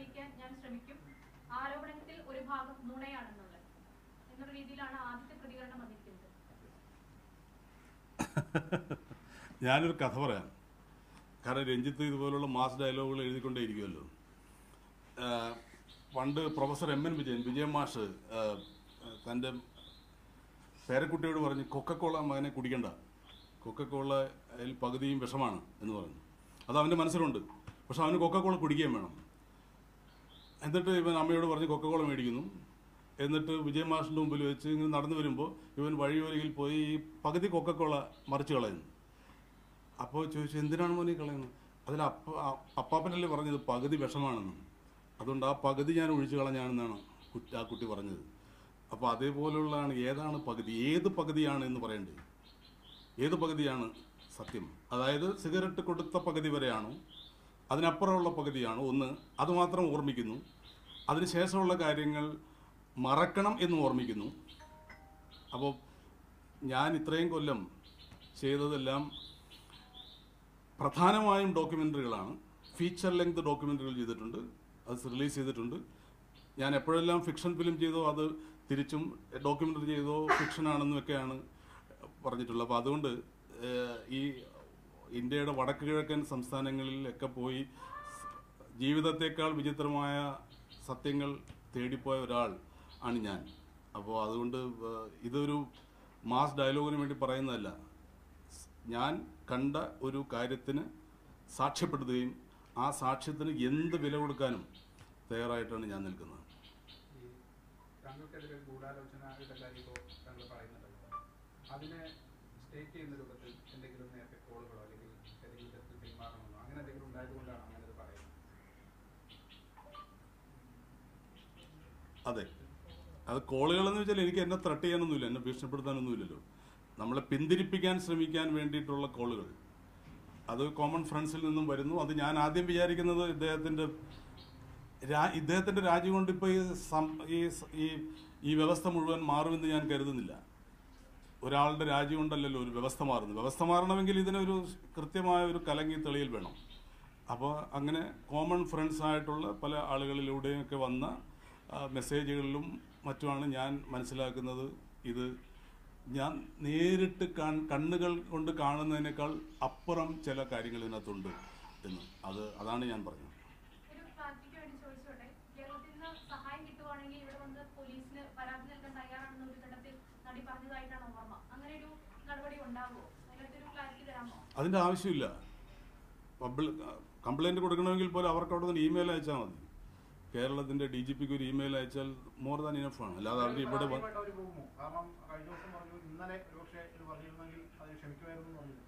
അറിയിക്കാൻ ഞാൻ ശ്രമിക്കും ആരോപണത്തിൽ ഒരു ഭാഗം നുണയാണെന്നുള്ളത് എന്നൊരു രീതിയിലാണ് ആദ്യത്തെ പ്രതികരണം വന്നിരിക്കുന്നത് ഞാനൊരു കഥ പറയാം കാരണം രഞ്ജിത്ത് ഇതുപോലുള്ള മാസ് ഡയലോഗുകൾ എഴുതിക്കൊണ്ടേ ഇരിക്കുമല്ലോ ആഹ് പണ്ട് professor M N Vijayan Vijayan മാഷ് ആഹ് തൻ്റെ പേരക്കുട്ടിയോട് പറഞ്ഞ് കൊക്കക്കോള മകനെ കുടിക്കണ്ട കൊക്കക്കോളയിൽ പകുതിയും വിഷമാണ് എന്ന് പറഞ്ഞു അത് അവൻ്റെ മനസ്സിലുണ്ട് പക്ഷെ അവന് കൊക്കക്കോള കുടിക്കുകയും വേണം എന്നിട്ട് ഇവൻ അമ്മയോട് പറഞ്ഞ് കൊക്കക്കോള മേടിക്കുന്നു എന്നിട്ട് വിജയ മാഷിൻ്റെ മുമ്പിൽ വെച്ച് ഇങ്ങനെ നടന്നു വരുമ്പോൾ ഇവൻ വഴിയോരയിൽ പോയി ഈ പകുതി കൊക്കക്കോള മറിച്ച് കളയുന്നു അപ്പോൾ ചോദിച്ചു എന്തിനാണ് മോനെ കളയുന്നത് അതിൽ അപ്പ അ- അപ്പാപ്പനല്ലേ പറഞ്ഞത് പകുതി വിഷമാണെന്ന് അതുകൊണ്ട് ആ പകുതി ഞാൻ ഒഴിച്ചു കളഞ്ഞാണെന്നാണ് കുട്ടി ആ കുട്ടി പറഞ്ഞത് അപ്പോൾ അതേപോലുള്ളതാണ് ഏതാണ് പകുതി ഏത് പകുതിയാണ് എന്ന് പറയേണ്ടത് ഏത് പകുതിയാണ് സത്യം അതായത് സിഗരറ്റ് കൊടുത്ത പകുതി വരെയാണോ അതിനപ്പുറമുള്ള പകുതിയാണോ ഒന്ന് അതുമാത്രം ഓർമ്മിക്കുന്നു അതിനുശേഷമുള്ള കാര്യങ്ങൾ മറക്കണം എന്ന് ഓർമ്മിക്കുന്നു അപ്പോൾ ഞാൻ ഇത്രയും കൊല്ലം ചെയ്തതെല്ലാം പ്രധാനമായും ഡോക്യുമെൻ്ററികളാണ് ഫീച്ചർ ലെങ്ത് ഡോക്യുമെൻ്ററികൾ ചെയ്തിട്ടുണ്ട് അത് റിലീസ് ചെയ്തിട്ടുണ്ട് ഞാൻ എപ്പോഴെല്ലാം ഫിക്ഷൻ ഫിലിം ചെയ്തോ അത് തിരിച്ചും ഡോക്യുമെൻ്ററി ചെയ്തോ ഫിക്ഷൻ ആണെന്നും ഒക്കെയാണ് പറഞ്ഞിട്ടുള്ളത് അപ്പോൾ അതുകൊണ്ട് ഏഹ്, ഈ ഇന്ത്യയുടെ വടക്ക് കിഴക്കൻ സംസ്ഥാനങ്ങളിലൊക്കെ പോയി ജീവിതത്തെക്കാൾ വിചിത്രമായ സത്യങ്ങൾ തേടിപ്പോയ ഒരാൾ ആണ് ഞാൻ അപ്പോൾ അതുകൊണ്ട് ഏഹ്, ഇതൊരു മാസ് ഡയലോഗിന് വേണ്ടി പറയുന്നതല്ല ഞാൻ കണ്ട ഒരു കാര്യത്തിന് സാക്ഷ്യപ്പെടുത്തുകയും ആ സാക്ഷ്യത്തിന് എന്ത് വില കൊടുക്കാനും തയ്യാറായിട്ടാണ് ഞാൻ നിൽക്കുന്നത് ഈ താങ്കൾക്കെതിരെ ഗൂഢാലോചനയുടെ കാര്യം ഇപ്പോൾ താങ്കൾ പറയുന്നുണ്ടല്ലോ അതിനെ സ്റ്റേറ്റ് ചെയ്യുന്ന രൂപത്തിൽ എന്തെങ്കിലും നേരത്തെ കോളുകളോ അല്ലെങ്കിൽ ഏതെങ്കിലും തരത്തിൽ പെരുമാറണമെന്നോ അങ്ങനെ എന്തെങ്കിലും ഉണ്ടായതുകൊണ്ടാണ് അങ്ങനെ ഇത് പറയുന്നത് അതെ അത് കോളുകളെന്ന് വെച്ചാൽ എനിക്ക് എന്നെ ത്രട്ട് ചെയ്യാനൊന്നുമില്ല എന്നെ ഭീഷണിപ്പെടുത്താനൊന്നുമില്ലല്ലോ നമ്മളെ പിന്തിരിപ്പിക്കാൻ ശ്രമിക്കാൻ വേണ്ടിയിട്ടുള്ള കോളുകൾ അത് കോമൺ ഫ്രണ്ട്സിൽ നിന്നും വരുന്നു അത് ഞാൻ ആദ്യം വിചാരിക്കുന്നത് ഇദ്ദേഹത്തിൻ്റെ രാ ഇദ്ദേഹത്തിൻ്റെ രാജ്യം കൊണ്ട് ഇപ്പോൾ ഈ സം- ഈ സ- ഈ ഈ വ്യവസ്ഥ മുഴുവൻ മാറുമെന്ന് ഞാൻ കരുതുന്നില്ല ഒരാളുടെ രാജ്യം കൊണ്ടല്ലല്ലോ ഒരു വ്യവസ്ഥ മാറുന്നത് വ്യവസ്ഥ മാറണമെങ്കിൽ ഇതിനൊരു കൃത്യമായ ഒരു കലങ്ങി തെളിയൽ വേണം അപ്പോൾ അങ്ങനെ കോമൺ ഫ്രണ്ട്സ് ആയിട്ടുള്ള പല ആളുകളിലൂടെയൊക്കെ വന്ന ആ, മെസ്സേജുകളിലും മറ്റുമാണ് ഞാൻ മനസ്സിലാക്കുന്നത് ഇത് ഞാൻ നേരിട്ട് കാൺ- കണ്ണുകൾ കൊണ്ട് കാണുന്നതിനേക്കാൾ അപ്പുറം ചില കാര്യങ്ങൾ ഇതിനകത്തുണ്ട് എന്ന് അത് അതാണ് ഞാൻ പറഞ്ഞത് ഒരു ക്ലാരിറ്റിക്ക് വേണ്ടി ചോദിച്ചോട്ടെ കേരളത്തിൽ നിന്ന് സഹായം കിട്ടുവാണെങ്കിൽ ഇവിടെ വന്ന് പോലീസിന് പരാതി നൽകാൻ തയ്യാറാണെന്ന് ഒരു ഘട്ടത്തിൽ നടി പറഞ്ഞതായിട്ടാണ് ഓർമ്മ അങ്ങനെ ഒരു നടപടി ഉണ്ടാകുമോ അതിനകത്ത് ഒരു ക്ലാരിറ്റി തരാമോ അതിൻ്റെ ആവശ്യമില്ല കംപ്ലൈൻറ്റ് കൊടുക്കണമെങ്കിൽ പോലും അവർക്ക് അവിടെ നിന്ന് ഇമെയിൽ അയച്ചാൽ മതി കേരളത്തിൻ്റെ ഡി ജി പിക്ക് ഒരു ഇമെയിൽ അയച്ചാൽ മോർ ദാൻ ഇനഫാണ് അല്ലാതെ അവർ ഇവിടെ വ- ആദ്യമായിട്ട് അവര് പോകുമോ കാരണം കഴിഞ്ഞ ദിവസം പറഞ്ഞു ഇന്നലെ ഒരുപക്ഷെ ഇത് പറഞ്ഞിരുന്നെങ്കിൽ അത് ക്ഷമിക്കുമായിരുന്നു എന്ന് പറഞ്ഞു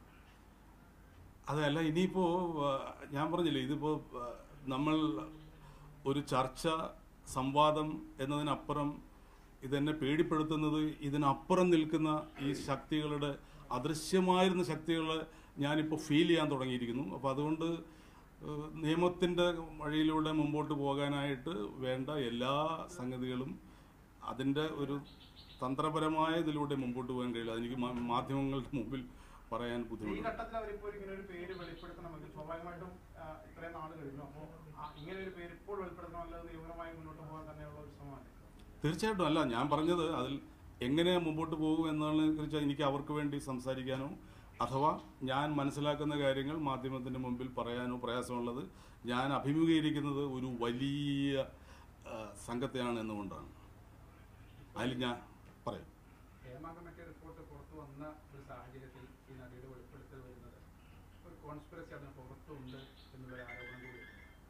അതല്ല ഇനിയിപ്പോ ആ, ഞാൻ പറഞ്ഞില്ലേ ഇതിപ്പോ ആ, നമ്മൾ ഒരു ചർച്ച സംവാദം എന്നതിനപ്പുറം ഇതെന്നെ പേടിപ്പെടുത്തുന്നത് ഇതിനപ്പുറം നിൽക്കുന്ന ഈ ശക്തികളുടെ അദൃശ്യമായിരുന്ന ശക്തികളെ ഞാനിപ്പോൾ ഫീൽ ചെയ്യാൻ തുടങ്ങിയിരിക്കുന്നു അപ്പോൾ അതുകൊണ്ട് ഏഹ്, നിയമത്തിൻ്റെ വഴിയിലൂടെ മുമ്പോട്ട് പോകാനായിട്ട് വേണ്ട എല്ലാ സംഗതികളും അതിൻ്റെ ഒരു തന്ത്രപരമായ ഇതിലൂടെ മുമ്പോട്ട് പോകാൻ കഴിയില്ല അതെനിക്ക് മാ- മാധ്യമങ്ങളുടെ മുമ്പിൽ പറയാൻ ഈ ബുദ്ധിമുട്ടുണ്ട് ഘട്ടത്തിൽ അവരിപ്പോൾ ഇങ്ങനെ ഒരു പേര് വെളിപ്പെടുത്തണമെങ്കിൽ സ്വാഭാവികമായിട്ടും ആ, ഇത്രയും നാൾ കഴിഞ്ഞു അപ്പോൾ ഇങ്ങനെ ഒരു പേര് ഇപ്പോൾ വെളിപ്പെടുത്തണമെങ്കിൽ അത് നിയമപരമായി മുന്നോട്ട് പോകാൻ തന്നെയുള്ള ഒരു ശ്രമമാണ് തീർച്ചയായിട്ടും അല്ല ഞാൻ പറഞ്ഞത് അതിൽ എങ്ങനെ മുമ്പോട്ട് പോകും എന്നതിനെ കുറിച്ച് എനിക്ക് അവർക്ക് വേണ്ടി സംസാരിക്കാനോ അഥവാ ഞാൻ മനസ്സിലാക്കുന്ന കാര്യങ്ങൾ മാധ്യമത്തിൻ്റെ മുമ്പിൽ പറയാനോ പ്രയാസമുള്ളത് ഞാൻ അഭിമുഖീകരിക്കുന്നത് ഒരു വലിയ ആ, സംഘത്തെയാണ് എന്നുകൊണ്ടാണ് അതിൽ ഞാൻ പറയും ഹേമ കമ്മിറ്റി റിപ്പോർട്ട് പുറത്തു വന്ന ഒരു സാഹചര്യത്തിൽ ഈ നടിയുടെ വെളിപ്പെടുത്തൽ വരുന്നത് ഒരു കോൺസ്പിറസി അതിന് പുറത്തുണ്ട് എന്നുള്ള ഒരു ആരോപണം കൂടി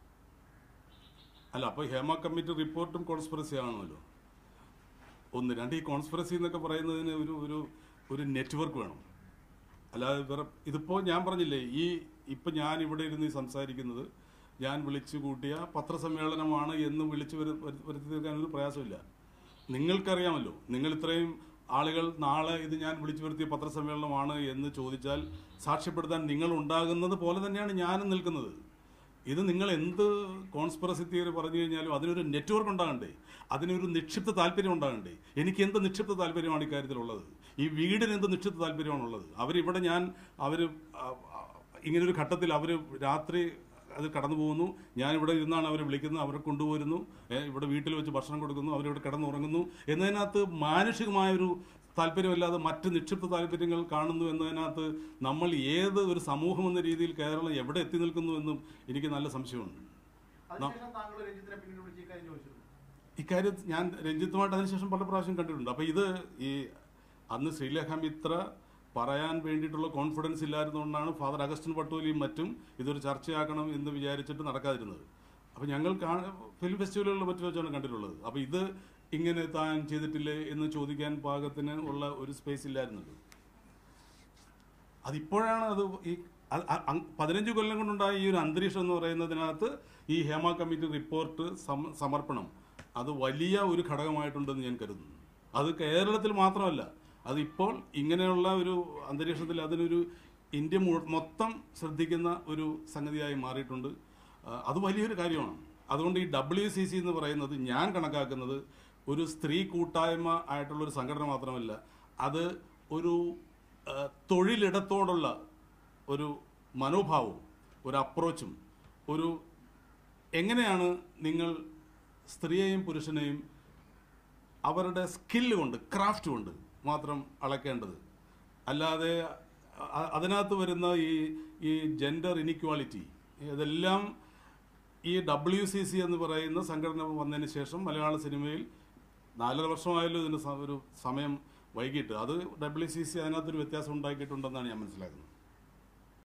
അല്ല അപ്പോൾ ഹേമ കമ്മിറ്റി റിപ്പോർട്ടും കോൺസ്പിറസി ആണല്ലോ ഒന്ന് രണ്ട് ഈ കോൺസ്പിറസി എന്നൊക്കെ പറയുന്നതിന് ഒരു ഒരു ഒരു നെറ്റ്വർക്ക് വേണം അല്ലാതെ വേറെ ഇതിപ്പോൾ ഞാൻ പറഞ്ഞില്ലേ ഈ ഇപ്പം ഞാൻ ഇവിടെ ഇരുന്ന് ഈ സംസാരിക്കുന്നത് ഞാൻ വിളിച്ചു കൂട്ടിയ പത്രസമ്മേളനമാണ് എന്ന് വിളിച്ചു വരു വരുത്തി വരുത്തി തീർക്കാൻ ഒരു പ്രയാസമില്ല നിങ്ങൾക്കറിയാമല്ലോ നിങ്ങൾ ഇത്രയും ആളുകൾ നാളെ ഇത് ഞാൻ വിളിച്ചു വരുത്തിയ പത്രസമ്മേളനമാണ് എന്ന് ചോദിച്ചാൽ സാക്ഷ്യപ്പെടുത്താൻ നിങ്ങൾ ഉണ്ടാകുന്നത് പോലെ തന്നെയാണ് ഞാനും നിൽക്കുന്നത് ഇത് നിങ്ങൾ എന്ത് കോൺസ്പിറസി തിയറി പറഞ്ഞു കഴിഞ്ഞാലും അതിനൊരു നെറ്റ്വർക്ക് ഉണ്ടാകണ്ടേ അതിനൊരു നിക്ഷിപ്ത താല്പര്യം ഉണ്ടാകണ്ടേ എനിക്ക് എന്ത് നിക്ഷിപ്ത താല്പര്യമാണ് ഇക്കാര്യത്തിലുള്ളത് ഈ വീടിന് എന്ത് നിക്ഷിപ്ത താല്പര്യമാണുള്ളത് അവരിവിടെ ഞാൻ അവർ ഇങ്ങനൊരു ഘട്ടത്തിൽ അവർ രാത്രി അത് കടന്നു പോകുന്നു ഞാൻ ഇവിടെ ഇരുന്നാണ് അവരെ വിളിക്കുന്നത് അവരെ കൊണ്ടുപോരുന്നു ഏ, ഇവിടെ വീട്ടിൽ വെച്ച് ഭക്ഷണം കൊടുക്കുന്നു അവരിവിടെ കിടന്നുറങ്ങുന്നു എന്നതിനകത്ത് മാനുഷികമായൊരു താല്പര്യമല്ലാതെ മറ്റ് നിക്ഷിപ്ത താല്പര്യങ്ങൾ കാണുന്നു എന്നതിനകത്ത് നമ്മൾ ഏത് ഒരു സമൂഹം എന്ന രീതിയിൽ കേരളം എവിടെ എത്തി നിൽക്കുന്നു എന്നും എനിക്ക് നല്ല സംശയമുണ്ട് അതിനുശേഷം താങ്കൾ രഞ്ജിത്തിനെ പിന്നീട് വിളിച്ച് ഇക്കാര്യം ചോദിച്ചിരുന്നു ഇക്കാര്യം ഞാൻ രഞ്ജിത്തുമായിട്ട് അതിനുശേഷം പല പ്രാവശ്യം കണ്ടിട്ടുണ്ട് അപ്പോൾ ഇത് ഈ അന്ന് ശ്രീലേഖ മിത്ര പറയാൻ വേണ്ടിയിട്ടുള്ള കോൺഫിഡൻസ് ഇല്ലായിരുന്നുകൊണ്ടാണ് ഫാദർ അഗസ്റ്റിൻ പട്ടോലിയും മറ്റും ഇതൊരു ചർച്ചയാക്കണം എന്ന് വിചാരിച്ചിട്ട് നടക്കാതിരുന്നത് അപ്പോൾ ഞങ്ങൾ കാ- ഫിലിം ഫെസ്റ്റിവലുകളിൽ മറ്റു വെച്ചാണ് കണ്ടിട്ടുള്ളത് അപ്പോൾ ഇത് ഇങ്ങനെ താൻ ചെയ്തിട്ടില്ലേ എന്ന് ചോദിക്കാൻ പാകത്തിന് ഉള്ള ഒരു സ്പേസ് ഇല്ലായിരുന്നല്ലോ അതിപ്പോഴാണ് അത് ഈ അ- അ- അങ് പതിനഞ്ച് കൊല്ലം കൊണ്ടുണ്ടായ ഈ ഒരു അന്തരീക്ഷം എന്ന് പറയുന്നതിനകത്ത് ഈ ഹേമ കമ്മിറ്റി റിപ്പോർട്ട് സം- സമർപ്പണം അത് വലിയ ഒരു ഘടകമായിട്ടുണ്ടെന്ന് ഞാൻ കരുതുന്നു അത് കേരളത്തിൽ മാത്രമല്ല അതിപ്പോൾ ഇങ്ങനെയുള്ള ഒരു അന്തരീക്ഷത്തിൽ അതിനൊരു ഇന്ത്യ മു- മൊത്തം ശ്രദ്ധിക്കുന്ന ഒരു സംഗതിയായി മാറിയിട്ടുണ്ട് ആ, അത് വലിയൊരു കാര്യമാണ് അതുകൊണ്ട് ഈ ഡബ്ല്യു സി സി എന്ന് പറയുന്നത് ഞാൻ കണക്കാക്കുന്നത് ഒരു സ്ത്രീ കൂട്ടായ്മ ആയിട്ടുള്ള ഒരു സംഘടന മാത്രമല്ല അത് ഒരു ആ, തൊഴിലിടത്തോടുള്ള ഒരു മനോഭാവവും ഒരു അപ്രോച്ചും ഒരു എങ്ങനെയാണ് നിങ്ങൾ സ്ത്രീയെയും പുരുഷനെയും അവരുടെ സ്കില്ല് കൊണ്ട് ക്രാഫ്റ്റ് കൊണ്ട് മാത്രം അളക്കേണ്ടത് അല്ലാതെ അ- അതിനകത്ത് വരുന്ന ഈ ഈ ജെൻഡർ ഇനിക്വാളിറ്റി ഇതെല്ലാം ഈ ഡബ്ല്യു സി സി എന്ന് പറയുന്ന സംഘടന വന്നതിന് ശേഷം മലയാള സിനിമയിൽ നാലര വർഷമായാലും ഇതിന് സ- ഒരു സമയം വൈകിട്ട് അത് ഡബ്ല്യു സി സി അതിനകത്തൊരു വ്യത്യാസം ഉണ്ടാക്കിയിട്ടുണ്ടെന്നാണ് ഞാൻ മനസ്സിലാക്കുന്നത്